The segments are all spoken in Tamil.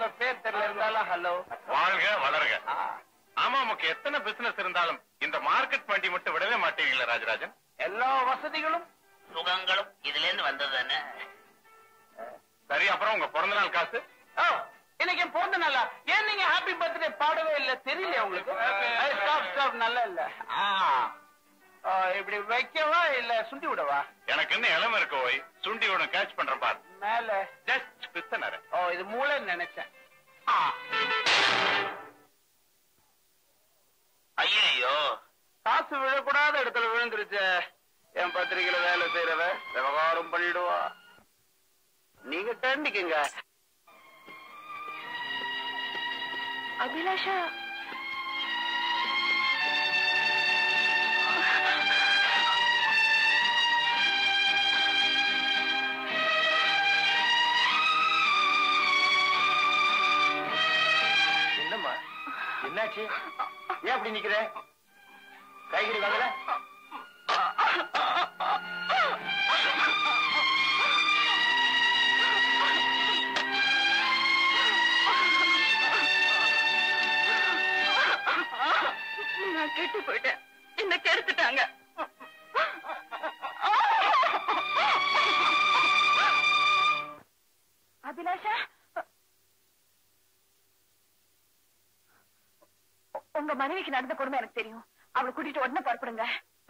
உங்க பேர் தெரியல இருந்தாலும் ஹலோ வாழ்க வளர்க ஆமா உமக்கு எத்தனை பிசினஸ் இருந்தாலும் இந்த மார்க்கெட் வண்டி மட்டும் விடவே மாட்டீங்களா ராஜராஜன் எல்லா வசதிகளும் சுகங்களும் இதுல இருந்து வந்தது தானே சரி அப்புறம் உங்க பிறந்த நாள் காசு ஓ, இன்னைக்கு என் பிறந்த நாளா ஏன் நீங்க ஹாப்பி பர்த்டே பாடவே இல்ல தெரியல உங்களுக்கு ஸ்டாப் ஸ்டாப் நல்லா இல்ல ஆ. ஆ, இப்படி வைக்கவா இல்ல சுண்டி விடவா எனக்கு இன்னும் இளம இருக்க போய் சுண்டி ஒண்ணு கேட்ச் பண்றேன் பாரு மேல ஜஸ்ட் பித்தனர ஓ இது மூளைன்னு நினைச்சேன் ஆ. ஐயோ காசு விழக்கூடாத இடத்துல விழுந்துருச்சு என் பத்திரிகையில வேலை செய்யறவ விவகாரம் பண்ணிடுவா நீங்க தெரிஞ்சுக்குங்க அபிலாஷா என்னம்மா என்னாச்சு ஏன் அப்படி நிக்கிற காய்கறி வாங்கல நான் கெட்டு போயிட்டேன் என்ன கெடுத்துட்டாங்க அபிலாஷா உங்க மனைவிக்கு நடந்த கொடுமை எனக்கு தெரியும் அவளை கூட்டிட்டு உடனே புறப்படுங்க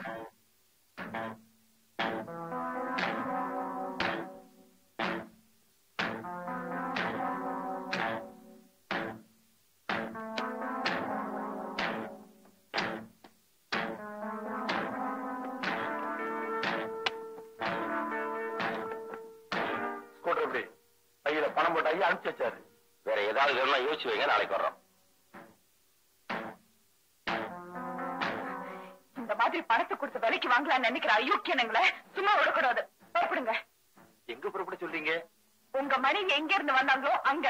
ஸ்கூட்டர் எப்படி கையில பணம் போட்டு ஐயா அனுப்பிச்சு வச்சாரு வேற ஏதாவது வேணும்னா யோசிச்சு வைங்க நாளைக்கு வர்றோம் இந்த மாதிரி பணத்தை கொடுத்து விலைக்கு வாங்கலாம்னு நினைக்கிற அயோக்கியனுங்களை சும்மா விடக்கூடாது புறப்படுங்க எங்க புறப்பட சொல்றீங்க உங்க மனைவி எங்க இருந்து வந்தாங்களோ அங்க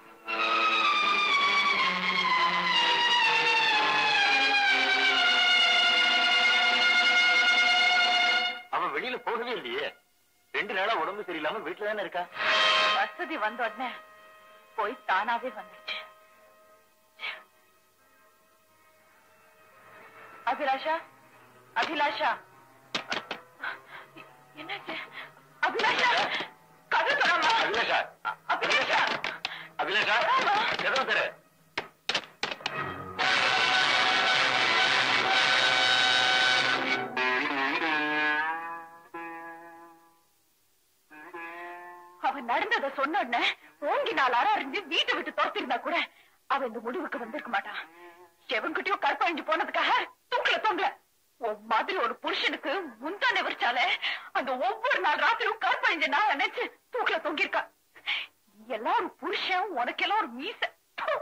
அவன் வெளியில போகவே இல்லையே ரெண்டு நாளா உடம்பு சரியில்லாம வீட்டுல தானே இருக்கா வசதி வந்த உடனே போய் தானாவே வந்துச்சு அபிலாஷா அபிலாஷா என்னாச்சு அபிலாஷா கதை சொல்லாமா அபிலாஷா அபிலாஷா அபிலாஷா எதோ தர அவன் நடந்ததை சொன்ன உடனே ஓங்கி நாலு அற அறிஞ்சு வீட்டை விட்டு துரத்திருந்தா கூட அவன் இந்த முடிவுக்கு வந்திருக்க மாட்டான் எவன்கிட்டயோ கற்பழிஞ்சு போனதுக்காக தூக்கல தொங்கல உன் மாதிரி ஒரு புருஷனுக்கு முந்தானே வச்சாலே அந்த ஒவ்வொரு நாள் ராத்திரியும் கற்பழிஞ்ச நான் நினைச்சு தூக்கல தொங்கிருக்கா நீ எல்லாம் ஒரு புருஷன் உனக்கெல்லாம் ஒரு மீச ப்பு.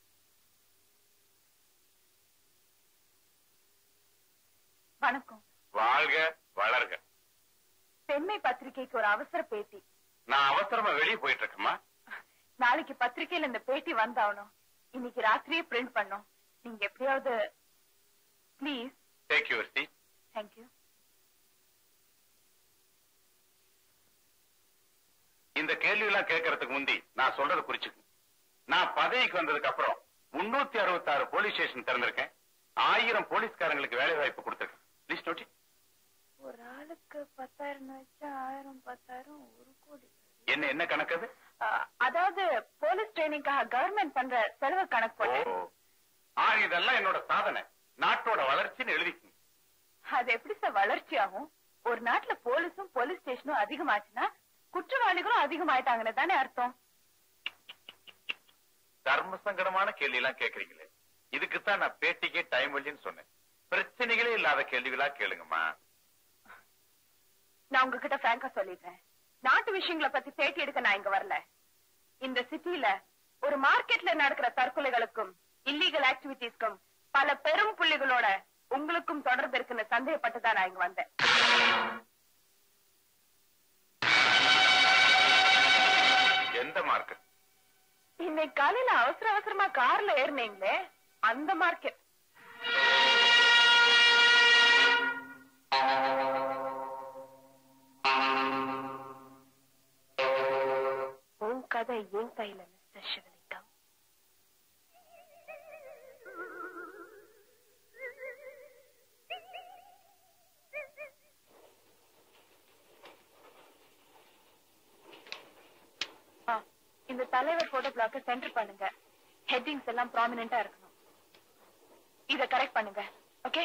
வணக்கம் வாழ்க வளர்க பெண்மை பத்திரிகைக்கு ஒரு அவசர பேட்டி நான் அவசரமா வெளியே போயிட்டு இருக்கேம்மா நாளைக்கு பத்திரிக்கையில இந்த பேட்டி வந்தாகணும் இன்னைக்கு ராத்திரியே பிரிண்ட் பண்ணோம் நீங்க எப்படியாவது please take your seat thank you இந்த கேள்வி எல்லாம் கேட்கறதுக்கு முந்தி நான் சொல்றதை குறிச்சுக்க நான் பதவிக்கு வந்ததுக்கு அப்புறம் முன்னூத்தி அறுபத்தாறு போலீஸ் ஸ்டேஷன் திறந்திருக்கேன் ஆயிரம் போலீஸ்காரங்களுக்கு வேலை வாய்ப்பு கொடுத்திருக்கேன் ப்ளீஸ் நோட்டி ஒரு ஆளுக்கு பத்தாயிரம் வச்சா ஆயிரம் பத்தாயிரம் ஒரு கோடி என்ன என்ன கணக்கு அது அதாவது போலீஸ் ட்ரைனிங்காக கவர்மெண்ட் பண்ற செலவு கணக்கு ஓ போட்டு ஆக இதெல்லாம் என்னோட சாதனை நாட்டோட வளர்ச்சின்னு எழுதிக்கணும் அது எப்படி சார் வளர்ச்சி ஆகும் ஒரு நாட்டுல போலீஸும் போலீஸ் ஸ்டேஷனும் அதிகமாச்சுன்னா குற்றவாளிகளும் அதிகமாயிட்டாங்கன்னு தானே அர்த்தம் தர்ம சங்கடமான கேள்வி எல்லாம் கேக்குறீங்களே இதுக்குத்தான் நான் பேட்டிக்கே டைம் இல்லைன்னு சொன்னேன் பிரச்சனைகளே இல்லாத கேள்விகளா கேளுங்கம்மா நான் உங்ககிட்ட பிராங்கா சொல்லிடுறேன் நாட்டு விஷயங்களை பத்தி பேட்டி எடுக்க நான் இங்க வரல இந்த சிட்டில ஒரு மார்க்கெட்ல நடக்கிற தற்கொலைகளுக்கும் இல்லீகல் ஆக்டிவிட்டிஸ்க்கும் பல பெரும் புள்ளிகளோட உங்களுக்கும் தொடர்பு இருக்குன்னு சந்தேகப்பட்டு தான் நான் இங்க வந்தேன் எந்த மார்க்கெட் இன்னைக்கு காலையில அவசர அவசரமா கார்ல ஏறினீங்களே அந்த மார்க்கெட் உன் கதை என் கையில மிஸ்டர் சிவலிங்கம் இந்த தலைவர் போட்டோ பிளாக்க சென்டர் பண்ணுங்க ஹெட்டிங்ஸ் எல்லாம் ப்ராமினெண்டா இருக்கணும் இத கரெக்ட் பண்ணுங்க okay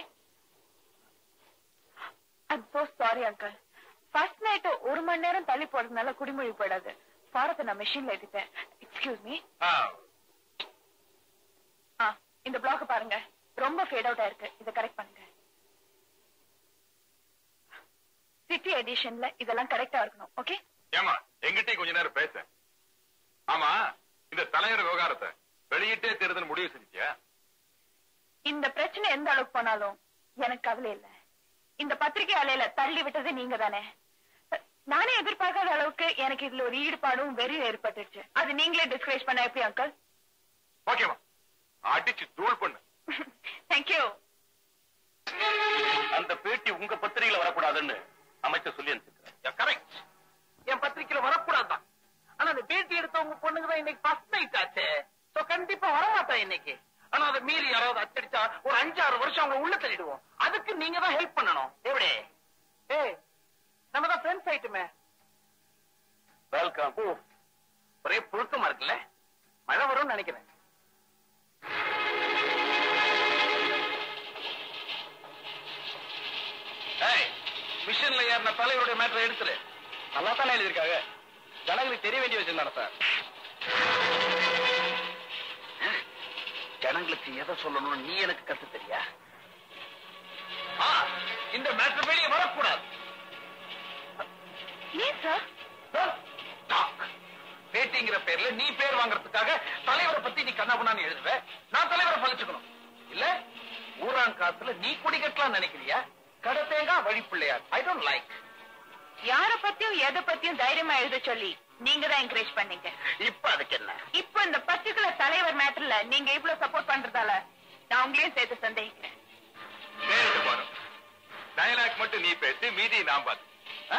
I'm so sorry uncle first night ஒரு மணி நேரம் தள்ளி போறதுனால குடிமொழி போயிடாது பாரத்தை நான் மெஷின்ல எழுதிட்டேன் எக்ஸ்கியூஸ் மீ ஆ இந்த பிளாக் பாருங்க ரொம்ப ஃபேட் அவுட் ஆயிருக்கு இத கரெக்ட் பண்ணுங்க சிட்டி எடிஷன்ல இதெல்லாம் கரெக்டா இருக்கணும் ஓகே ஏமா எங்கிட்டயும் கொஞ்ச நேரம் பேச ஆமா இந்த தலைவர் விவகாரத்தை வெளியிட்டே தேர்தல் முடிவு செஞ்சியா இந்த பிரச்சனை எந்த அளவுக்கு போனாலும் எனக்கு கவலை இல்ல இந்த பத்திரிகை அலையில தள்ளி விட்டது நீங்க தானே நானே எதிர்பார்க்காத அளவுக்கு எனக்கு இதுல ஒரு ஈடுபாடும் வெறியும் ஏற்பட்டுச்சு அது நீங்களே டிஸ்கரேஜ் பண்ண எப்படி அங்கிள் ஓகேமா அடிச்சு தூள் பண்ணு தேங்க்யூ அந்த பேட்டி உங்க பத்திரிகையில வரக்கூடாதுன்னு அமைச்சர் சொல்லி அனுப்பிச்சிருக்கிறேன் கரெக்ட் என் பத்திரிக்கையில வரக்கூடாதுதான் ஆனா அந்த பேட்டி எடுத்தவங்க பொண்ணுங்க தான் இன்னைக்கு ஃபர்ஸ்ட் நைட் ஆச்சு சோ கண்டிப்பா வரமாட்டா இன்னைக்கு ஆனா அதை மீறி யாராவது அச்சடிச்சா ஒரு அஞ்சாறு வருஷம் அவங்க உள்ள தள்ளிடுவோம் அதுக்கு நீங்க தான் ஹெல்ப் பண்ணணும் எப்படி ஏய் நம்ம தான் ஃப்ரெண்ட்ஸ் ஆயிட்டுமே வெல்கம் ஓ ஒரே புழுக்கமா இருக்குல்ல மழை வரும்னு நினைக்கிறேன் ஏய் மிஷன்ல ஏறின தலைவருடைய மேட்டரை எடுத்துரு நல்லா தானே எழுதியிருக்காங்க ஜனங்களுக்கு தெரிய வேண்டிய வச்சிருந்தாங்க சார் ஜனங்களுக்கு எதை சொல்லணும்னு நீ எனக்கு கத்து தெரியா ஆ, இந்த மேட்டர் வெளியே வரக்கூடாது ஏன் சார் டாக் பேட்டிங்கிற பேர்ல நீ பேர் வாங்குறதுக்காக தலைவரை பத்தி நீ கண்ணாபுண்ணான்னு எழுதுவ நான் தலைவரை பழிச்சுக்கணும் இல்ல ஊரான் காத்துல நீ குடிக்கட்டலாம் நினைக்கிறியா கடை தேங்காய் வழிப்பிள்ளையார் ஐ டோன்ட் லைக் யார பத்தியும் எதை பத்தியும் தைரியமா எழுத சொல்லி நீங்க தான் என்கரேஜ் பண்ணீங்க இப்ப அதுக்கு என்ன இப்போ இந்த பர்டிகுலர் தலைவர் மேட்டர்ல நீங்க இவ்வளவு சப்போர்ட் பண்றதால நான் உங்களையும் சேர்த்து சந்தேகிக்கிறேன் நேரிட்டு போறோம் டயலாக் மட்டும் நீ பேசி மீதி நான் பார்த்து ஆ?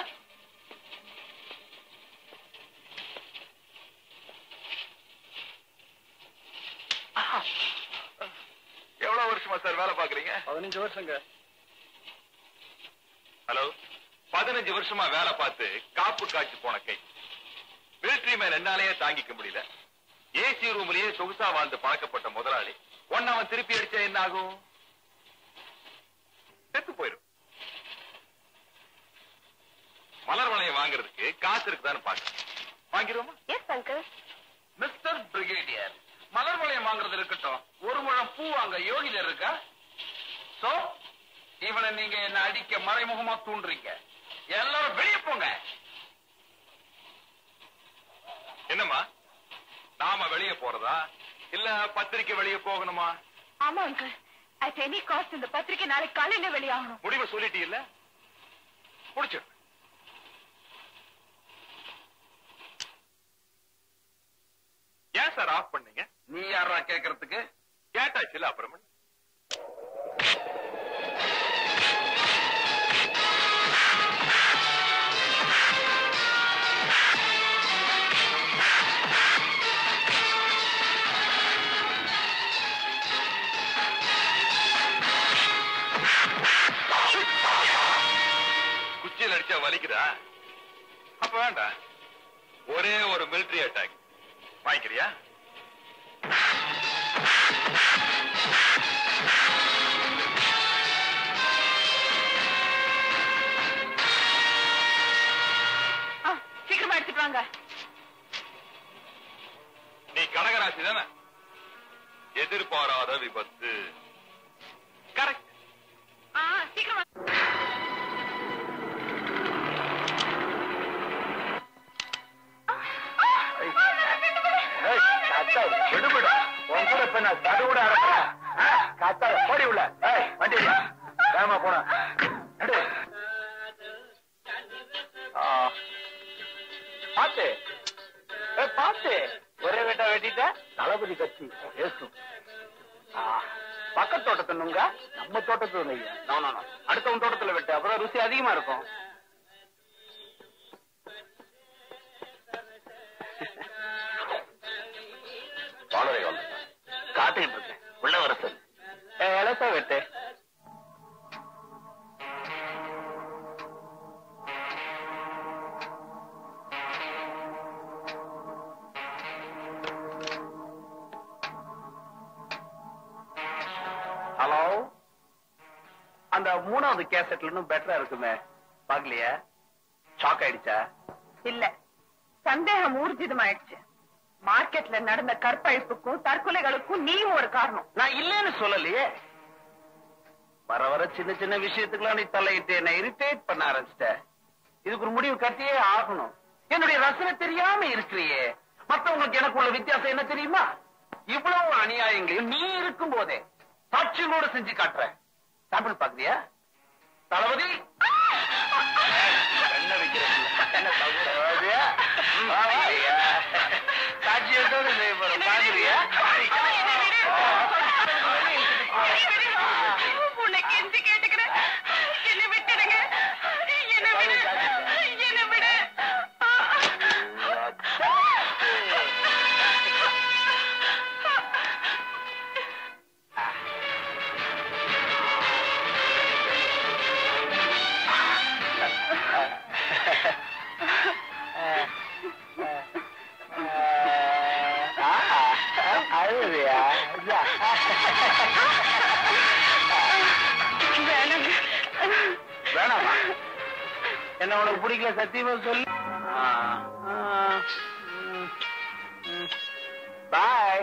ஆஹா, எவ்வளவு வருஷமா சார் வேலை பாக்குறீங்க பதினஞ்சு வருஷங்க ஹலோ பதினஞ்சு வருஷமா வேலை பார்த்து காப்பு காய்ச்சி போன கை மிலிட்டரி மேன் என்னாலேயே தாங்கிக்க முடியல ஏசி ரூம்லயே சொகுசா வாழ்ந்து பழக்கப்பட்ட முதலாளி ஒன்னு அவன் திருப்பி அடிச்சா என்ன ஆகும் செத்து போயிரும் மலர் வளையம் வாங்குறதுக்கு காசு இருக்குதான்னு பாக்க வாங்கிருவோமா எஸ் அங்கிள் மிஸ்டர் பிரிகேடியர் மலர் வளையம் வாங்குறது இருக்கட்டும் ஒரு முழம் பூ வாங்க யோகிதர் இருக்கா சோ இவனை நீங்க என்ன அடிக்க மறைமுகமா தூண்டுறீங்க எல்லாரும் வெளியே போங்க என்னம்மா நாம வெளியே போறதா இல்ல பத்திரிக்கை வெளியே போகணுமா ஆமா அங்கிள் அட் எனி காஸ்ட் இந்த பத்திரிக்கை நாளைக்கு காலையில வெளியாகணும் முடிவை சொல்லிட்டீல்ல முடிச்சிடு ஏன் சார் ஆஃப் பண்ணீங்க நீ யாரா கேக்குறதுக்கு கேட்டாச்சுல அப்புறமா குச்சியில் அடிச்சா வலிக்குதா அப்ப வேண்டாம் ஒரே ஒரு மிலிட்டரி அட்டாக் வாங்கிக்கிறியா ஆ, சீக்கிரமா எடுத்துட்டு வாங்க நீ கடகராசி தானே எதிர்பாராத விபத்து கரெக்ட் ஆ, சீக்கிரமா விடுபடு உன் கூட இப்ப நான் தடு கூட காத்தால போடி உள்ள ஏய், வண்டி எடு. வேகமா போன எடு. ஆ. பாத்து ஏய், பாத்து ஒரே வெட்டா வெட்டிட்ட தளபதி கட்சி பேசும் ஆ, பக்கத்து தோட்டத்தை நுங்க நம்ம தோட்டத்துல நெய்ய நோ நோ நோ அடுத்தவன் தோட்டத்துல வெட்டு அப்புறம் ருசி அதிகமா இருக்கும் வாழரை வந்து காத்துக்கிட்டு இருக்கேன் உள்ள வர சொல்லு இலசா வெட்டு அந்த மூணாவது கேசட்ல இன்னும் பெட்டரா இருக்குமே பாக்கலையா ஷாக் ஆயிடுச்சா இல்ல சந்தேகம் ஊர்ஜிதமாயிடுச்சு மார்க்கெட்ல நடந்த கற்பழிப்புக்கும் தற்கொலைகளுக்கும் நீயும் ஒரு காரணம் நான் இல்லைன்னு சொல்லலையே வர வர சின்ன சின்ன விஷயத்துக்குலாம் நீ தலையிட்டு என்ன இரிட்டேட் பண்ண ஆரம்பிச்சிட்ட இதுக்கு ஒரு முடிவு கட்டியே ஆகணும் என்னுடைய ரசனை தெரியாம இருக்கிறியே மத்தவங்களுக்கு எனக்கு உள்ள வித்தியாசம் என்ன தெரியுமா இவ்வளவு அநியாயங்களையும் நீ இருக்கும் போதே சாட்சியங்களோட செஞ்சு காட்டுற சாம்பிள் பாக்குறியா தளபதி என்ன வைக்கிறேன் என்ன தளபதியா? வா, வா. சாட்சியத்தோட செய்ய போறோம். பாக்குறியா உன்னை கெஞ்சி கேட்டுக்கிறேன் என்ன விட்டுடுங்க என்ன விடு என்ன விடு அழுவியா வேணாங்க வேணாமா என்ன உனக்கு பிடிக்கல சத்தியமா சொல்லு பாய்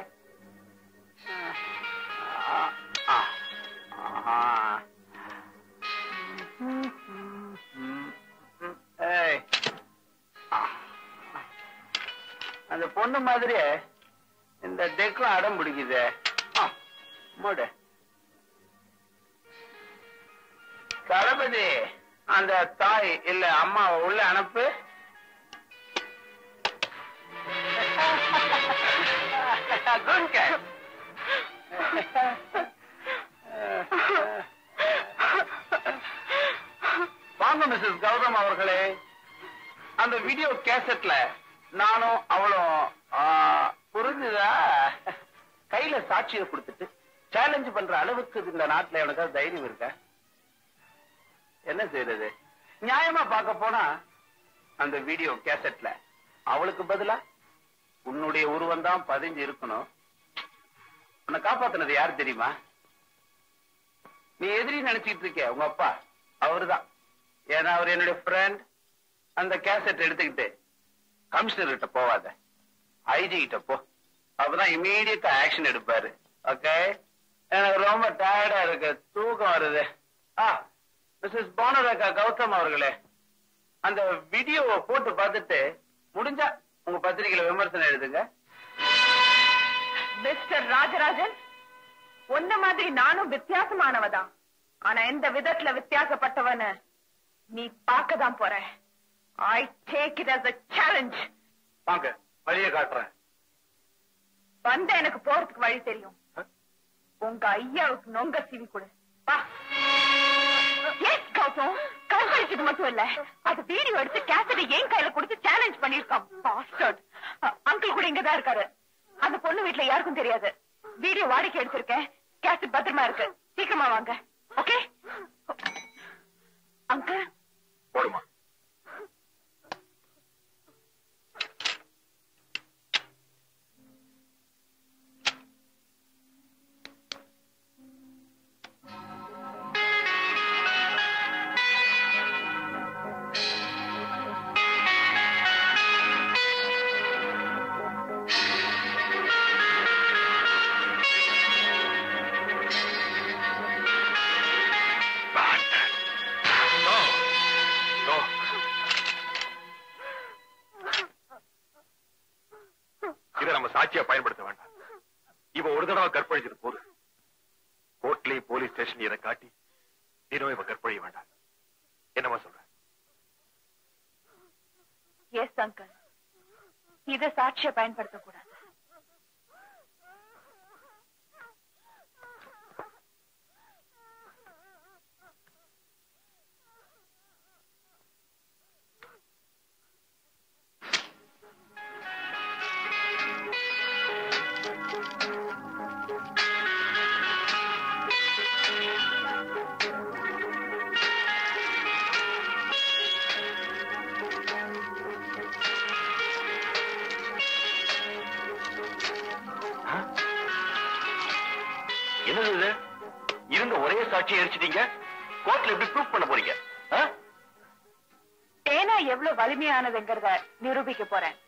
அந்த பொண்ணு மாதிரியே இந்த டெக்கும் அடம் பிடிக்குது மூடு தளபதி அந்த தாய் இல்ல அம்மாவை உள்ள அனுப்பு Good cat. வாங்க மிஸ்ஸஸ் கௌதம் அவர்களே அந்த வீடியோ கேசட்ல நானும் அவளும் ஆ, புரிஞ்சுதா கையில சாட்சியை கொடுத்துட்டு சேலஞ்ச் பண்ற அளவுக்கு இந்த நாட்டுல எனக்கு தைரியம் இருக்கா என்ன செய்யறது நியாயமா பார்க்க போனா அந்த வீடியோ கேசட்ல அவளுக்கு பதிலா உன்னுடைய உருவம் தான் பதிஞ்சு இருக்கணும் உன்னை காப்பாத்துனது யாரு தெரியுமா நீ எதிரி நினைச்சிட்டு இருக்க உங்க அப்பா அவருதான் ஏன்னா அவர் என்னுடைய ஃப்ரெண்ட் அந்த கேசட் எடுத்துக்கிட்டு கமிஷனர் கிட்ட போவாத ஐஜி கிட்ட போ அப்பதான் இமீடியட்டா ஆக்ஷன் எடுப்பாரு ஓகே எனக்கு ரொம்ப டயர்டா இருக்கு தூக்கம் வருது ஆ மிஸ்ஸஸ் பானுரேகா கௌதம் அவர்களே அந்த வீடியோவை போட்டு பார்த்துட்டு முடிஞ்சா உங்க பத்திரிகையில விமர்சனம் எழுதுங்க மிஸ்டர் ராஜராஜன் உன்ன மாதிரி நானும் வித்தியாசமானவதான் ஆனா எந்த விதத்துல வித்தியாசப்பட்டவன்னு நீ பார்க்கதான் போற I take it as a challenge வாங்க வழிய காட்டுறேன் வந்த எனக்கு போறதுக்கு வழி தெரியும் உங்க ஐயாவுக்கு நொங்க சிவி கொடு வா எஸ் கௌதம் கற்பழிச்சது மட்டும் இல்ல அது வீடியோ எடுத்து கேசட்டை என் கையில கொடுத்து சேலஞ்ச் பண்ணிருக்கான் பாஸ்டர்ட் அங்கிள் கூட இங்கதான் இருக்காரு அந்த பொண்ணு வீட்டுல யாருக்கும் தெரியாது வீடியோ வாடகை எடுத்திருக்கேன் கேசட் பத்திரமா இருக்கு சீக்கிரமா வாங்க ஓகே அங்கிள் போடுமா No. No. இதை நம்ம சாட்சியா பயன்படுத்த வேண்டாம் இவ ஒரு தடவை கற்பழிச்சது போது கோர்ட்லயும் போலீஸ் ஸ்டேஷன் இதை காட்டி தினம் இவ கற்பழிய வேண்டாம் என்னமா சொல்ற எஸ் அங்கிள் இத சாட்சிய பயன்படுத்தக்கூடாது என்னது இது இருந்த ஒரே சாட்சியை எரிச்சிட்டீங்க கோர்ட்ல எப்படி ப்ரூவ் பண்ண போறீங்க ஆ? பேனா எவ்வளவு வலிமையானதுங்கிறத நிரூபிக்க போறேன்